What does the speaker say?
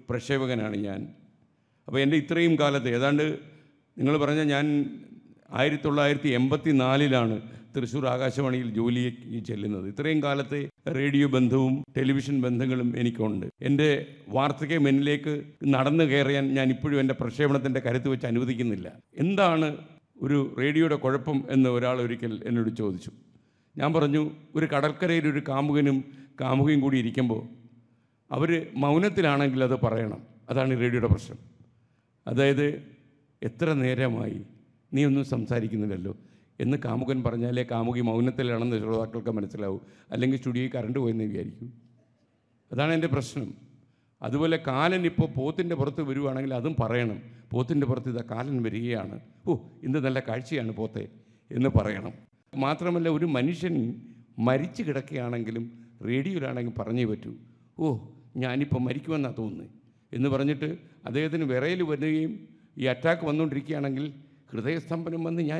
പ്രക്ഷേപകനാണ് ഞാൻ അപ്പോൾ എൻ്റെ ഇത്രയും കാലത്ത് ഏതാണ്ട് നിങ്ങൾ പറഞ്ഞ ഞാൻ ആയിരത്തി തൊള്ളായിരത്തി എൺപത്തി നാലിലാണ് തൃശ്ശൂർ ആകാശവാണിയിൽ ജോലിക്ക് ചെല്ലുന്നത് ഇത്രയും കാലത്തെ റേഡിയോ ബന്ധവും ടെലിവിഷൻ ബന്ധങ്ങളും എനിക്കുണ്ട് എൻ്റെ വാർത്തയ്ക്ക് മുന്നിലേക്ക് നടന്നു കയറിയാൻ ഞാൻ ഇപ്പോഴും എൻ്റെ പ്രക്ഷേപണത്തിൻ്റെ കരുത്ത് വെച്ച് അനുവദിക്കുന്നില്ല എന്താണ് ഒരു റേഡിയോയുടെ കുഴപ്പം എന്ന് ഒരാൾ ഒരിക്കൽ എന്നോട് ചോദിച്ചു ഞാൻ പറഞ്ഞു ഒരു കടൽക്കരയിൽ ഒരു കാമുകനും കാമുകയും കൂടി ഇരിക്കുമ്പോൾ അവർ മൗനത്തിലാണെങ്കിൽ അത് പറയണം അതാണ് ഈ റേഡിയോയുടെ പ്രശ്നം അതായത് എത്ര നേരമായി നീ ഒന്നും സംസാരിക്കുന്നില്ലല്ലോ എന്ന് കാമുകൻ പറഞ്ഞാലേ കാമുകി മൗനത്തിലാണെന്ന് ശ്രോതാക്കൾക്ക് മനസ്സിലാവും അല്ലെങ്കിൽ സ്റ്റുഡിയോയിൽ കറണ്ട് പോയെന്ന് വിചാരിക്കും അതാണ് എൻ്റെ പ്രശ്നം അതുപോലെ കാലൻ ഇപ്പോൾ പോത്തിൻ്റെ പുറത്ത് വരുവാണെങ്കിൽ അതും പറയണം പോത്തിൻ്റെ പുറത്ത് ഇതാ കാലൻ വരികയാണ് ഓ ഇന്ന് നല്ല കാഴ്ചയാണ് പോത്തെ എന്ന് പറയണം മാത്രമല്ല ഒരു മനുഷ്യൻ മരിച്ചു കിടക്കുകയാണെങ്കിലും റേഡിയോയിലാണെങ്കിൽ പറഞ്ഞേ പറ്റൂ ഓ ഞാനിപ്പോൾ മരിക്കുമെന്നാണ് തോന്നുന്നത് എന്ന് പറഞ്ഞിട്ട് അദ്ദേഹത്തിന് വിറയിൽ വരികയും ഈ അറ്റാക്ക് വന്നുകൊണ്ടിരിക്കുകയാണെങ്കിൽ ഹൃദയസ്തംഭനം വന്ന് ഞാൻ